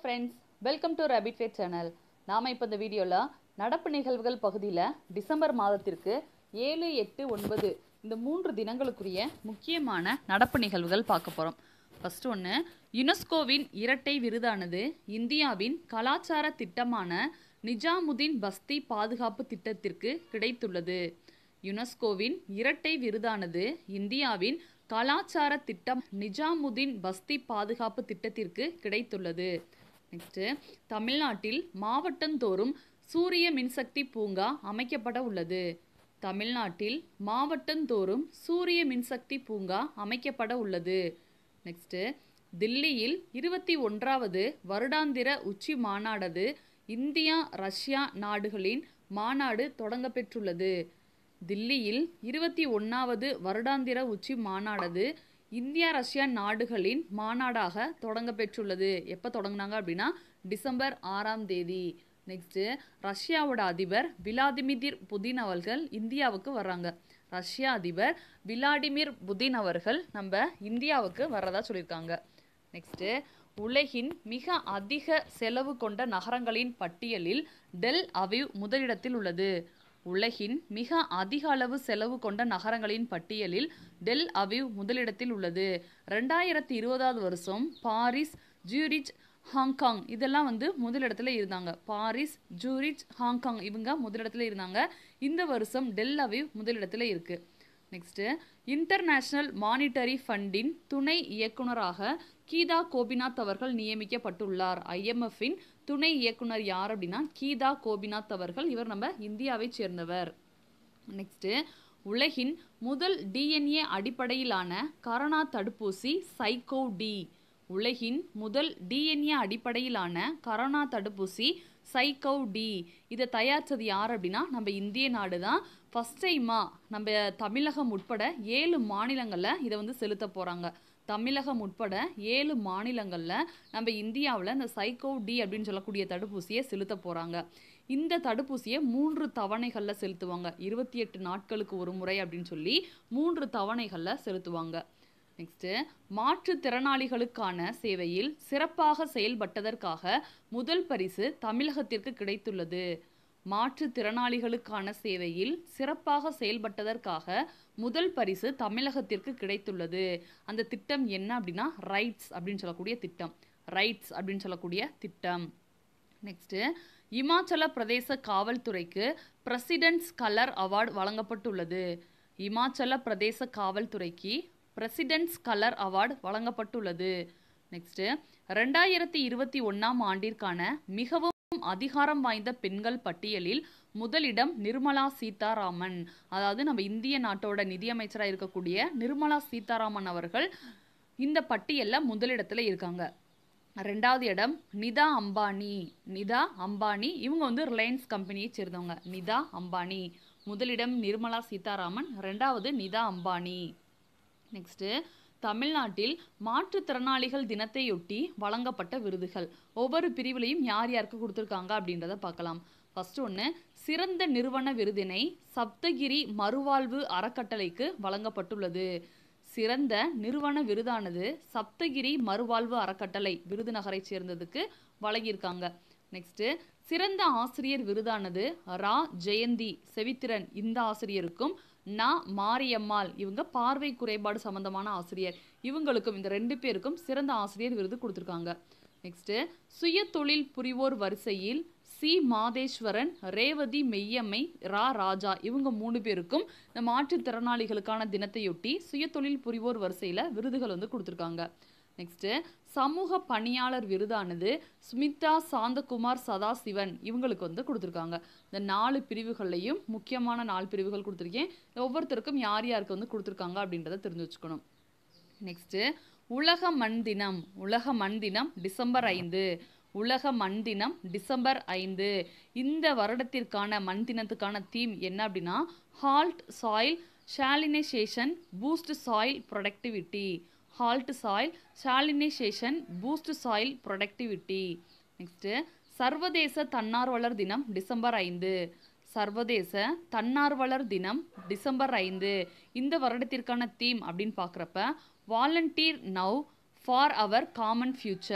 friends welcome to rapid fat channel நாம் இப்போ இந்த வீடியோவில் நடப்பு நிகழ்வுகள் பகுதியில் டிசம்பர் மாதத்திற்கு ஏழு எட்டு ஒன்பது இந்த மூன்று தினங்களுக்குரிய முக்கியமான நடப்பு நிகழ்வுகள் பார்க்க போகிறோம் ஃபர்ஸ்ட் ஒன்று யுனெஸ்கோவின் இரட்டை விருதானது இந்தியாவின் கலாச்சார திட்டமான நிஜாமுதீன் பஸ்தி பாதுகாப்பு திட்டத்திற்கு கிடைத்துள்ளது யுனெஸ்கோவின் இரட்டை விருதானது இந்தியாவின் கலாச்சார திட்டம் நிஜாமுதீன் பஸ்தி பாதுகாப்பு திட்டத்திற்கு கிடைத்துள்ளது நெக்ஸ்ட்டு தமிழ்நாட்டில் மாவட்டந்தோறும் சூரிய மின்சக்தி பூங்கா அமைக்கப்பட உள்ளது தமிழ்நாட்டில் மாவட்டந்தோறும் சூரிய மின்சக்தி பூங்கா அமைக்கப்பட உள்ளது நெக்ஸ்ட்டு தில்லியில் இருபத்தி ஒன்றாவது வருடாந்திர உச்சி மாநாடது இந்தியா ரஷ்யா நாடுகளின் மாநாடு தொடங்க பெற்றுள்ளது தில்லியில் இருபத்தி ஒன்றாவது வருடாந்திர உச்சி மாநாடது இந்தியா ரஷ்யா நாடுகளின் மாநாடாக தொடங்க பெற்றுள்ளது எப்போ தொடங்கினாங்க அப்படின்னா டிசம்பர் ஆறாம் தேதி நெக்ஸ்ட்டு ரஷ்யாவோட அதிபர் விளாடிமிர் புதின் அவர்கள் இந்தியாவுக்கு வர்றாங்க ரஷ்யா அதிபர் விளாடிமிர் புதின் அவர்கள் நம்ம இந்தியாவுக்கு வர்றதா சொல்லியிருக்காங்க நெக்ஸ்ட்டு உலகின் மிக அதிக செலவு கொண்ட நகரங்களின் பட்டியலில் டெல் அவிவ் முதலிடத்தில் உள்ளது உலகின் மிக அதிக அளவு செலவு கொண்ட நகரங்களின் பட்டியலில் டெல் அவிவ் முதலிடத்தில் உள்ளது ரெண்டாயிரத்தி இருபதாவது வருஷம் பாரிஸ் ஜூரிச் ஹாங்காங் இதெல்லாம் வந்து முதலிடத்துல இருந்தாங்க பாரிஸ் ஜூரிச் ஹாங்காங் இவங்க முதலிடத்துல இருந்தாங்க இந்த வருஷம் டெல் அவிவ் முதலிடத்துல இருக்கு நெக்ஸ்ட்டு இன்டர்நேஷ்னல் மானிட்டரி ஃபண்டின் துணை இயக்குனராக கீதா கோபிநாத் அவர்கள் நியமிக்கப்பட்டுள்ளார் ஐஎம்எஃப்பின் துணை இயக்குனர் யார் அப்படின்னா கீதா கோபிநாத் அவர்கள் இவர் நம்ம இந்தியாவை சேர்ந்தவர் நெக்ஸ்ட்டு உலகின் முதல் டிஎன்ஏ அடிப்படையிலான கரோனா தடுப்பூசி சைக்கோ டி உலகின் முதல் டிஎன்ஏ அடிப்படையிலான கரோனா தடுப்பூசி சைக்கோ டி இதை தயாரித்தது யார் அப்படின்னா நம்ம இந்திய நாடு தான் ஃபஸ்ட் டைமாக நம்ம தமிழகம் உட்பட ஏழு மாநிலங்களில் இதை வந்து செலுத்த போகிறாங்க தமிழகம் உட்பட ஏழு மாநிலங்களில் நம்ம இந்தியாவில் இந்த சைக்கோ டி அப்படின்னு சொல்லக்கூடிய தடுப்பூசியை செலுத்த போகிறாங்க இந்த தடுப்பூசியை மூன்று தவணைகளில் செலுத்துவாங்க இருபத்தி எட்டு நாட்களுக்கு ஒரு முறை அப்படின்னு சொல்லி மூன்று தவணைகளில் செலுத்துவாங்க நெக்ஸ்ட்டு மாற்றுத்திறனாளிகளுக்கான சேவையில் சிறப்பாக செயல்பட்டதற்காக முதல் பரிசு தமிழகத்திற்கு கிடைத்துள்ளது மாற்றுத்திறனாளிகளுக்கான சேவையில் சிறப்பாக செயல்பட்டதற்காக முதல் பரிசு தமிழகத்திற்கு கிடைத்துள்ளது அந்த திட்டம் என்ன அப்படின்னா ரைட்ஸ் அப்படின்னு சொல்லக்கூடிய திட்டம் ரைட்ஸ் அப்படின்னு சொல்லக்கூடிய திட்டம் நெக்ஸ்ட்டு இமாச்சல பிரதேச காவல்துறைக்கு பிரசிடென்ட்ஸ் கலர் அவார்டு வழங்கப்பட்டுள்ளது இமாச்சல பிரதேச காவல்துறைக்கு பிரசிடென்ட்ஸ் கலர் அவார்டு வழங்கப்பட்டுள்ளது நெக்ஸ்ட்டு ரெண்டாயிரத்தி இருபத்தி ஒன்றாம் ஆண்டிற்கான மிகவும் அதிகாரம் வாய்ந்த பெண்கள் பட்டியலில் முதலிடம் நிர்மலா சீதாராமன் அதாவது நம்ம இந்திய நாட்டோட நிதியமைச்சராக இருக்கக்கூடிய நிர்மலா சீதாராமன் அவர்கள் இந்த பட்டியலில் முதலிடத்தில் இருக்காங்க ரெண்டாவது இடம் நிதா அம்பானி நிதா அம்பானி இவங்க வந்து ரிலையன்ஸ் கம்பெனியை சேர்ந்தவங்க நிதா அம்பானி முதலிடம் நிர்மலா சீதாராமன் ரெண்டாவது நிதா அம்பானி நெக்ஸ்ட்டு தமிழ்நாட்டில் மாற்றுத்திறனாளிகள் தினத்தையொட்டி வழங்கப்பட்ட விருதுகள் ஒவ்வொரு பிரிவுலையும் யார் யாருக்கு கொடுத்துருக்காங்க அப்படின்றத பார்க்கலாம் ஃபர்ஸ்ட் ஒன்று சிறந்த நிறுவன விருதினை சப்தகிரி மறுவாழ்வு அறக்கட்டளைக்கு வழங்கப்பட்டுள்ளது சிறந்த நிறுவன விருதானது சப்தகிரி மறுவாழ்வு அறக்கட்டளை விருதுநகரை சேர்ந்ததுக்கு வழங்கியிருக்காங்க நெக்ஸ்ட்டு சிறந்த ஆசிரியர் விருதானது ரா ஜெயந்தி செவித்திரன் இந்த ஆசிரியருக்கும் நா மாரியம்மாள் இவங்க பார்வை குறைபாடு சம்பந்தமான ஆசிரியர் இவங்களுக்கும் இந்த ரெண்டு பேருக்கும் சிறந்த ஆசிரியர் விருது கொடுத்துருக்காங்க நெக்ஸ்ட்டு சுய தொழில் புரிவோர் வரிசையில் சி மாதேஸ்வரன் ரேவதி மெய்யம்மை ரா ராஜா இவங்க மூணு பேருக்கும் இந்த மாற்றுத்திறனாளிகளுக்கான தினத்தையொட்டி சுய தொழில் புரிவோர் வரிசையில் விருதுகள் வந்து கொடுத்துருக்காங்க நெக்ஸ்ட்டு சமூக பணியாளர் விருதானது ஸ்மிதா சாந்தகுமார் சதாசிவன் இவங்களுக்கு வந்து கொடுத்துருக்காங்க இந்த நாலு பிரிவுகள்லையும் முக்கியமான நாலு பிரிவுகள் கொடுத்துருக்கேன் ஒவ்வொருத்தருக்கும் யார் யாருக்கு வந்து கொடுத்துருக்காங்க அப்படின்றத தெரிஞ்சு வச்சுக்கணும் நெக்ஸ்ட்டு உலக மண் தினம் உலக மண் தினம் டிசம்பர் ஐந்து உலக மண் தினம் டிசம்பர் ஐந்து இந்த வருடத்திற்கான மண் தினத்துக்கான தீம் என்ன அப்படின்னா halt soil salinisation boost soil productivity halt soil salinisation boost soil productivity next சர்வதேச தன்னார்வலர் தினம் டிசம்பர் ஐந்து சர்வதேச தன்னார்வலர் தினம் டிசம்பர் ஐந்து இந்த வருடத்திற்கான தீம் அப்படின்னு பார்க்குறப்ப volunteer now for our common future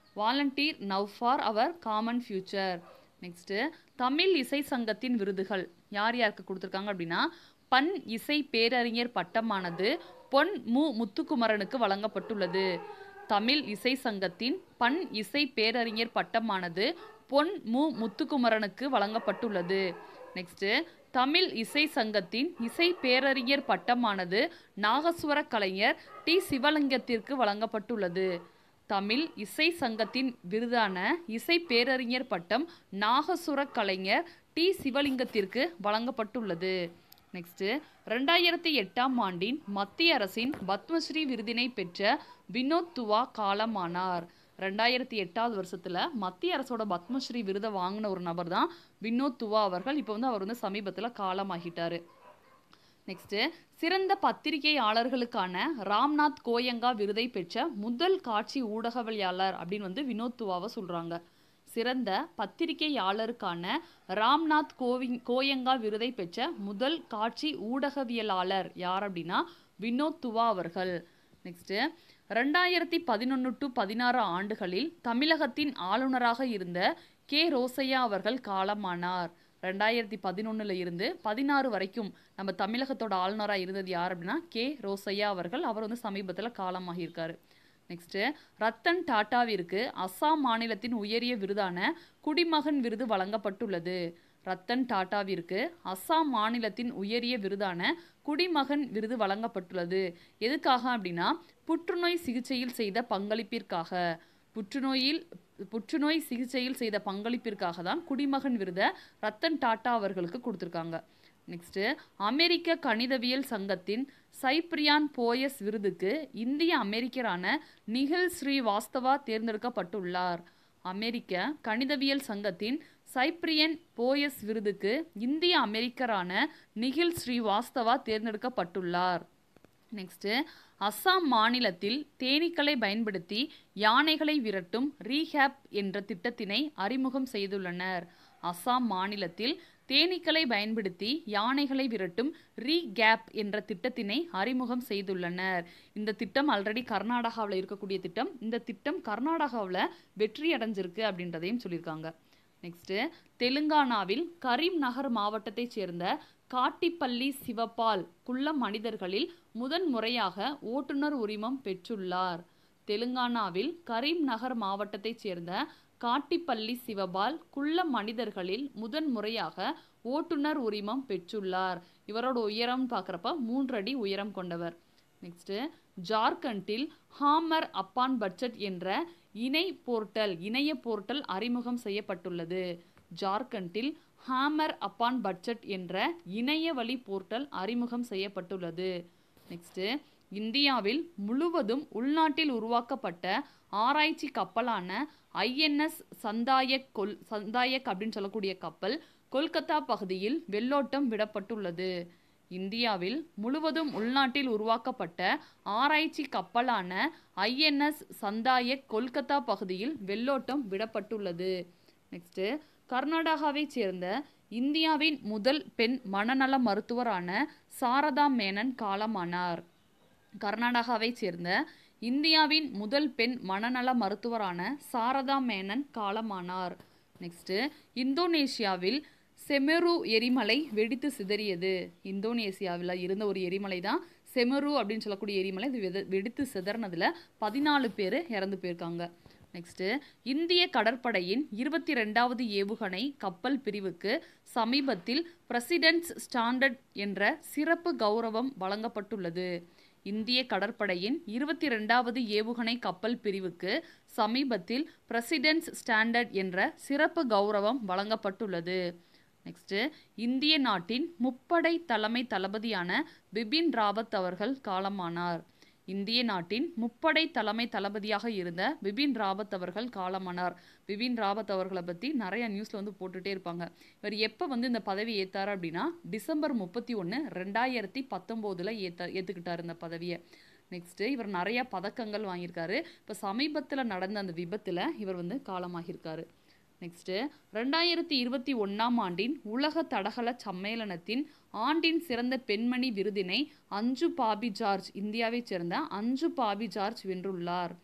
volunteer now for our common future next Tamil இசை சங்கத்தின் விருதுகள் யார் யாருக்கு கொடுத்துருக்காங்க அப்படின்னா பண் இசை பேரறிஞர் பட்டமானது பொன் மு முத்துக்குமரனுக்கு வழங்கப்பட்டுள்ளது தமிழ் இசை சங்கத்தின் பண் இசை பேரறிஞர் பட்டமானது பொன் மு முத்துக்குமரனுக்கு வழங்கப்பட்டுள்ளது நெக்ஸ்ட்டு தமிழ் இசை சங்கத்தின் இசை பேரறிஞர் பட்டமானது நாகஸ்வர கலைஞர் டி சிவலிங்கத்திற்கு வழங்கப்பட்டுள்ளது தமிழ் இசை சங்கத்தின் விருதான இசை பேரறிஞர் பட்டம் நாகசுர கலைஞர் டி சிவலிங்கத்திற்கு வழங்கப்பட்டுள்ளது நெக்ஸ்ட்டு ரெண்டாயிரத்தி எட்டாம் ஆண்டின் மத்திய அரசின் பத்மஸ்ரீ விருதினை பெற்ற வினோத் துவா காலமானார் ரெண்டாயிரத்தி எட்டாவது வருஷத்தில் மத்திய அரசோட பத்மஸ்ரீ விருதை வாங்கின ஒரு நபர் தான் வினோத் துவா அவர்கள் இப்போ வந்து அவர் வந்து சமீபத்தில் காலமாகிட்டாரு நெக்ஸ்ட்டு சிறந்த பத்திரிகையாளர்களுக்கான ராம்நாத் கோயங்கா விருதை பெற்ற முதல் காட்சி ஊடகவியலாளர் அப்படின்னு வந்து வினோத் துவாவை சொல்கிறாங்க சிறந்த பத்திரிகையாளருக்கான ராம்நாத் கோவிங் கோயங்கா விருதை பெற்ற முதல் காட்சி ஊடகவியலாளர் யார் அப்படின்னா வினோத் துவா அவர்கள் நெக்ஸ்ட்டு ரெண்டாயிரத்தி பதினொன்று டு பதினாறு ஆண்டுகளில் தமிழகத்தின் ஆளுநராக இருந்த கே ரோசையா அவர்கள் காலமானார் ரெண்டாயிரத்தி பதினொன்றில் இருந்து பதினாறு வரைக்கும் நம்ம தமிழகத்தோட ஆளுநராக இருந்தது யார் அப்படின்னா கே ரோசையா அவர்கள் அவர் வந்து சமீபத்தில் காலமாகியிருக்காரு நெக்ஸ்ட்டு ரத்தன் டாட்டாவிற்கு அஸ்ஸாம் மாநிலத்தின் உயரிய விருதான குடிமகன் விருது வழங்கப்பட்டுள்ளது ரத்தன் டாட்டாவிற்கு அஸ்ஸாம் மாநிலத்தின் உயரிய விருதான குடிமகன் விருது வழங்கப்பட்டுள்ளது எதுக்காக அப்படின்னா புற்றுநோய் சிகிச்சையில் செய்த பங்களிப்பிற்காக புற்றுநோயில் புற்றுநோய் சிகிச்சையில் செய்த பங்களிப்பிற்காக தான் குடிமகன் விருதை ரத்தன் டாட்டா அவர்களுக்கு கொடுத்துருக்காங்க நெக்ஸ்ட்டு அமெரிக்க கணிதவியல் சங்கத்தின் சைப்ரியான் போயஸ் விருதுக்கு இந்திய அமெரிக்கரான நிகில் ஸ்ரீவாஸ்தவா தேர்ந்தெடுக்கப்பட்டுள்ளார் அமெரிக்க கணிதவியல் சங்கத்தின் சைப்ரியன் போயஸ் விருதுக்கு இந்திய அமெரிக்கரான நிகில் ஸ்ரீவாஸ்தவா தேர்ந்தெடுக்கப்பட்டுள்ளார் நெக்ஸ்ட்டு அஸ்ஸாம் மாநிலத்தில் தேனீக்களை பயன்படுத்தி யானைகளை விரட்டும் ரீஹேப் என்ற திட்டத்தினை அறிமுகம் செய்துள்ளனர் அஸ்ஸாம் மாநிலத்தில் தேனீக்களை பயன்படுத்தி யானைகளை விரட்டும் ரீகேப் என்ற திட்டத்தினை அறிமுகம் செய்துள்ளனர் இந்த திட்டம் ஆல்ரெடி கர்நாடகாவில் இருக்கக்கூடிய திட்டம் இந்த திட்டம் கர்நாடகாவில் வெற்றி அடைஞ்சிருக்கு அப்படின்றதையும் சொல்லியிருக்காங்க நெக்ஸ்ட்டு தெலுங்கானாவில் கரீம் நகர் மாவட்டத்தைச் சேர்ந்த காட்டிப்பள்ளி சிவபால் குள்ள மனிதர்களில் முதன் முறையாக ஓட்டுநர் உரிமம் பெற்றுள்ளார் தெலுங்கானாவில் கரீம் நகர் மாவட்டத்தைச் சேர்ந்த காட்டிப்பள்ளி சிவபால் குள்ள மனிதர்களில் முதன் முறையாக ஓட்டுநர் உரிமம் பெற்றுள்ளார் இவரோட உயரம் பார்க்குறப்ப மூன்றடி உயரம் கொண்டவர் நெக்ஸ்ட்டு ஜார்க்கண்டில் ஹாமர் அப்பான் பட்ஜெட் என்ற இணை போர்ட்டல் இணைய போர்ட்டல் அறிமுகம் செய்யப்பட்டுள்ளது ஜார்க்கண்டில் ஹாமர் அப்பான் பட்ஜெட் என்ற இணைய வழி போர்ட்டல் அறிமுகம் செய்யப்பட்டுள்ளது நெக்ஸ்ட்டு இந்தியாவில் முழுவதும் உள்நாட்டில் உருவாக்கப்பட்ட ஆராய்ச்சி கப்பலான ஐஎன்எஸ் சந்தாயக் கொல் சந்தாயக் அப்படின்னு சொல்லக்கூடிய கப்பல் கொல்கத்தா பகுதியில் வெள்ளோட்டம் விடப்பட்டுள்ளது இந்தியாவில் முழுவதும் உள்நாட்டில் உருவாக்கப்பட்ட ஆராய்ச்சி கப்பலான ஐஎன்எஸ் சந்தாயக் கொல்கத்தா பகுதியில் வெள்ளோட்டம் விடப்பட்டுள்ளது நெக்ஸ்ட்டு கர்நாடகாவைச் சேர்ந்த இந்தியாவின் முதல் பெண் மனநல மருத்துவரான சாரதா மேனன் காலமானார் கர்நாடகாவைச் சேர்ந்த இந்தியாவின் முதல் பெண் மனநல மருத்துவரான சாரதா மேனன் காலமானார் நெக்ஸ்ட்டு இந்தோனேஷியாவில் செமெரு எரிமலை வெடித்து சிதறியது இந்தோனேசியாவில் இருந்த ஒரு எரிமலை தான் செமெரு அப்படின்னு சொல்லக்கூடிய எரிமலை இது வெத- வெடித்து சிதறினதுல பதினாலு பேர் இறந்து போயிருக்காங்க நெக்ஸ்ட்டு இந்திய கடற்படையின் இருபத்தி ரெண்டாவது ஏவுகணை கப்பல் பிரிவுக்கு சமீபத்தில் பிரசிடென்ட்ஸ் ஸ்டாண்டர்ட் என்ற சிறப்பு கௌரவம் வழங்கப்பட்டுள்ளது இந்திய கடற்படையின் இருபத்தி ரெண்டாவது ஏவுகணை கப்பல் பிரிவுக்கு சமீபத்தில் பிரசிடென்ட்ஸ் ஸ்டாண்டர்ட் என்ற சிறப்பு கௌரவம் வழங்கப்பட்டுள்ளது நெக்ஸ்ட்டு இந்திய நாட்டின் முப்படை தலைமை தளபதியான பிபின் ராவத் அவர்கள் காலமானார் இந்திய நாட்டின் முப்படை தலைமை தளபதியாக இருந்த பிபின் ராவத் அவர்கள் காலமானார் பிபின் ராவத் அவர்களை பற்றி நிறைய நியூஸில் வந்து போட்டுட்டே இருப்பாங்க இவர் எப்போ வந்து இந்த பதவி ஏத்தார் அப்படின்னா டிசம்பர் முப்பத்தி ஒன்று ரெண்டாயிரத்தி பத்தொம்போதில் ஏத்த ஏற்றுக்கிட்டார் இந்த பதவியை நெக்ஸ்ட்டு இவர் நிறைய பதக்கங்கள் வாங்கியிருக்காரு இப்போ சமீபத்தில் நடந்த அந்த விபத்தில் இவர் வந்து காலமாகியிருக்காரு நெக்ஸ்ட்டு ரெண்டாயிரத்தி இருபத்தி ஒன்றாம் ஆண்டின் உலக தடகள சம்மேளனத்தின் ஆண்டின் சிறந்த பெண்மணி விருதினை அஞ்சு பாபி ஜார்ஜ் இந்தியாவைச் சேர்ந்த அஞ்சு பாபி ஜார்ஜ் வென்றுள்ளார்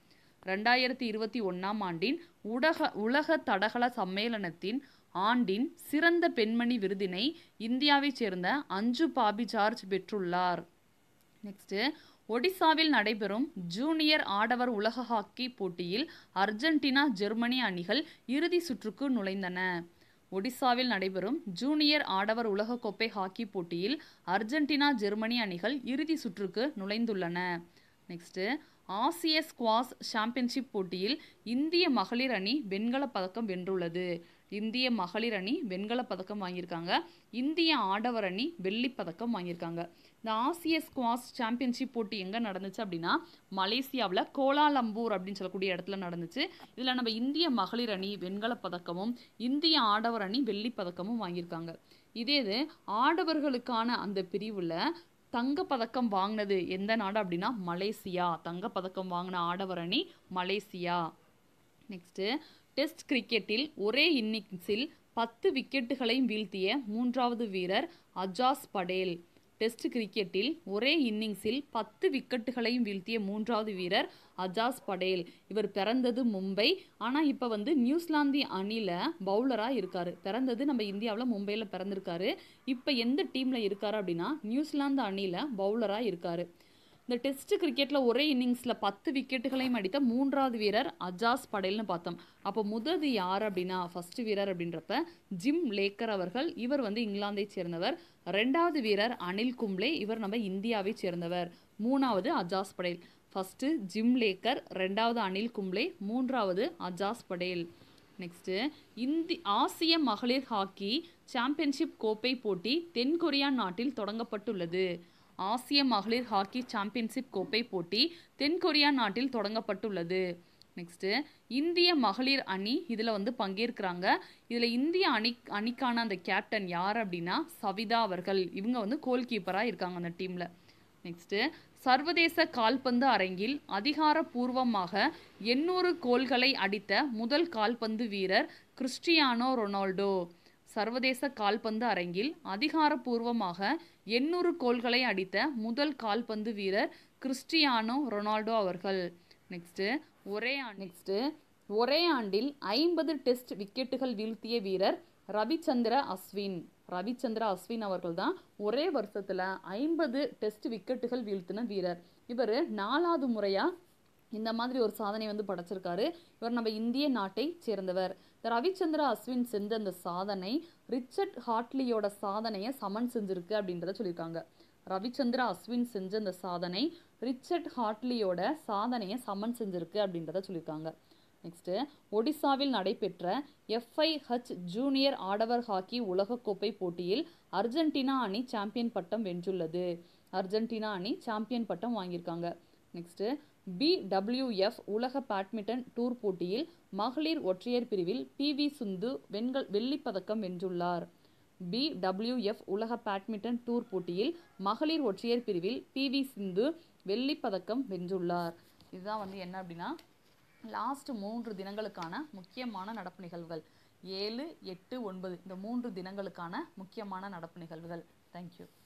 ரெண்டாயிரத்தி இருபத்தி ஒன்றாம் ஆண்டின் உலக உலக தடகள சம்மேளனத்தின் ஆண்டின் சிறந்த பெண்மணி விருதினை இந்தியாவைச் சேர்ந்த அஞ்சு பாபி ஜார்ஜ் பெற்றுள்ளார் நெக்ஸ்ட்டு ஒடிசாவில் நடைபெறும் ஜூனியர் ஆடவர் உலக ஹாக்கி போட்டியில் அர்ஜென்டினா ஜெர்மனி அணிகள் இறுதி சுற்றுக்கு நுழைந்தன ஒடிசாவில் நடைபெறும் ஜூனியர் ஆடவர் உலகக்கோப்பை ஹாக்கி போட்டியில் அர்ஜென்டினா ஜெர்மனி அணிகள் இறுதி சுற்றுக்கு நுழைந்துள்ளன நெக்ஸ்ட்டு ஆசிய ஸ்குவாஷ் சாம்பியன்ஷிப் போட்டியில் இந்திய மகளிர் அணி வெண்கலப் பதக்கம் வென்றுள்ளது இந்திய மகளிர் அணி வெண்கலப் பதக்கம் வாங்கியிருக்காங்க இந்திய ஆடவர் அணி வெள்ளிப் பதக்கம் வாங்கியிருக்காங்க இந்த ஆசிய ஸ்குவாஷ் சாம்பியன்ஷிப் போட்டி எங்கே நடந்துச்சு அப்படின்னா மலேசியாவில் கோலாலம்பூர் அப்படின்னு சொல்லக்கூடிய இடத்துல நடந்துச்சு இதில் நம்ம இந்திய மகளிர் அணி வெண்கலப் பதக்கமும் இந்திய ஆடவர் அணி வெள்ளிப் பதக்கமும் வாங்கியிருக்காங்க இதே இது ஆடவர்களுக்கான அந்த பிரிவில் தங்கப்பதக்கம் வாங்கினது எந்த நாடு அப்படின்னா மலேசியா தங்கப்பதக்கம் வாங்கின ஆடவர் அணி மலேசியா நெக்ஸ்ட்டு டெஸ்ட் கிரிக்கெட்டில் ஒரே இன்னிங்ஸில் பத்து விக்கெட்டுகளையும் வீழ்த்திய மூன்றாவது வீரர் அஜாஸ் படேல் டெஸ்ட் கிரிக்கெட்டில் ஒரே இன்னிங்ஸில் பத்து விக்கெட்டுகளையும் வீழ்த்திய மூன்றாவது வீரர் அஜாஸ் படேல் இவர் பிறந்தது மும்பை ஆனால் இப்போ வந்து நியூசிலாந்து அணியில் பவுலராக இருக்கார் பிறந்தது நம்ம இந்தியாவில் மும்பையில் பிறந்திருக்காரு இப்போ எந்த டீமில் இருக்காரு அப்படின்னா நியூசிலாந்து அணியில் பவுலராக இருக்கார் இந்த டெஸ்ட் கிரிக்கெட்டில் ஒரே இன்னிங்ஸில் பத்து விக்கெட்டுகளையும் அடித்த மூன்றாவது வீரர் அஜாஸ் படேல்னு பார்த்தோம் அப்போ முதது யார் அப்படின்னா ஃபர்ஸ்ட் வீரர் அப்படின்றப்ப ஜிம் லேக்கர் அவர்கள் இவர் வந்து இங்கிலாந்தை சேர்ந்தவர் ரெண்டாவது வீரர் அனில் கும்ப்ளே இவர் நம்ம இந்தியாவை சேர்ந்தவர் மூணாவது Ajaz Patel first Jim Laker ரெண்டாவது அனில் கும்ப்ளே மூன்றாவது அஜாஸ் படேல் நெக்ஸ்ட்டு இந்தி ஆசிய மகளிர் ஹாக்கி சாம்பியன்ஷிப் கோப்பை போட்டி தென்கொரியா நாட்டில் தொடங்கப்பட்டுள்ளது ஆசிய மகளிர் ஹாக்கி சாம்பியன்ஷிப் கோப்பை போட்டி தென்கொரியா நாட்டில் தொடங்கப்பட்டுள்ளது நெக்ஸ்ட்டு இந்திய மகளிர் அணி இதில் வந்து பங்கேற்கிறாங்க இதில் இந்திய அணி அணிக்கான அந்த கேப்டன் யார் அப்படின்னா சவிதா அவர்கள் இவங்க வந்து கோல் கீப்பராக இருக்காங்க அந்த டீமில் நெக்ஸ்ட்டு சர்வதேச கால்பந்து அரங்கில் அதிகாரப்பூர்வமாக எண்ணூறு கோல்களை அடித்த முதல் கால்பந்து வீரர் கிறிஸ்டியானோ ரொனால்டோ சர்வதேச கால்பந்து அரங்கில் அதிகாரப்பூர்வமாக எண்ணூறு கோல்களை அடித்த முதல் கால்பந்து வீரர் கிறிஸ்டியானோ ரொனால்டோ அவர்கள் நெக்ஸ்ட்டு ஒரே நெக்ஸ்ட்டு ஒரே ஆண்டில் ஐம்பது டெஸ்ட் விக்கெட்டுகள் வீழ்த்திய வீரர் ரவிச்சந்திர அஸ்வின் ரவிச்சந்திர அஸ்வின் அவர்கள் தான் ஒரே வருஷத்தில் ஐம்பது டெஸ்ட் விக்கெட்டுகள் வீழ்த்தின வீரர் இவர் நாலாவது முறையாக இந்த மாதிரி ஒரு சாதனை வந்து படைச்சிருக்காரு இவர் நம்ம இந்திய நாட்டை சேர்ந்தவர் இந்த ரவிச்சந்திர அஸ்வின் செஞ்ச அந்த சாதனை ரிச்சர்ட் ஹாட்லியோட சாதனையை சமன் செஞ்சிருக்கு அப்படின்றத சொல்லியிருக்காங்க ரவிச்சந்திர அஸ்வின் செஞ்ச அந்த சாதனை ரிச்சர்ட் ஹாட்லியோட சாதனையை சமன் செஞ்சிருக்கு அப்படின்றத சொல்லியிருக்காங்க நெக்ஸ்ட்டு ஒடிசாவில் நடைபெற்ற எஃப்ஐஹெச் ஜூனியர் ஆடவர் ஹாக்கி உலகக்கோப்பை போட்டியில் அர்ஜென்டினா அணி சாம்பியன் பட்டம் வென்றுள்ளது அர்ஜென்டினா அணி சாம்பியன் பட்டம் வாங்கியிருக்காங்க நெக்ஸ்ட்டு பிடபிள்யூஎஃப் உலக பேட்மிண்டன் டூர் போட்டியில் மகளிர் ஒற்றையர் பிரிவில் பி வி சிந்து வெண்கல் வெள்ளிப்பதக்கம் வென்றுள்ளார் பிடபிள்யூஎஃப் உலக பேட்மிண்டன் டூர் போட்டியில் மகளிர் ஒற்றையர் பிரிவில் பி வி சிந்து வெள்ளிப்பதக்கம் வென்றுள்ளார் இதுதான் வந்து என்ன அப்படின்னா லாஸ்ட் மூன்று தினங்களுக்கான முக்கியமான நடப்பு நிகழ்வுகள் ஏழு எட்டு ஒன்பது இந்த மூன்று தினங்களுக்கான முக்கியமான நடப்பு நிகழ்வுகள் தேங்க்யூ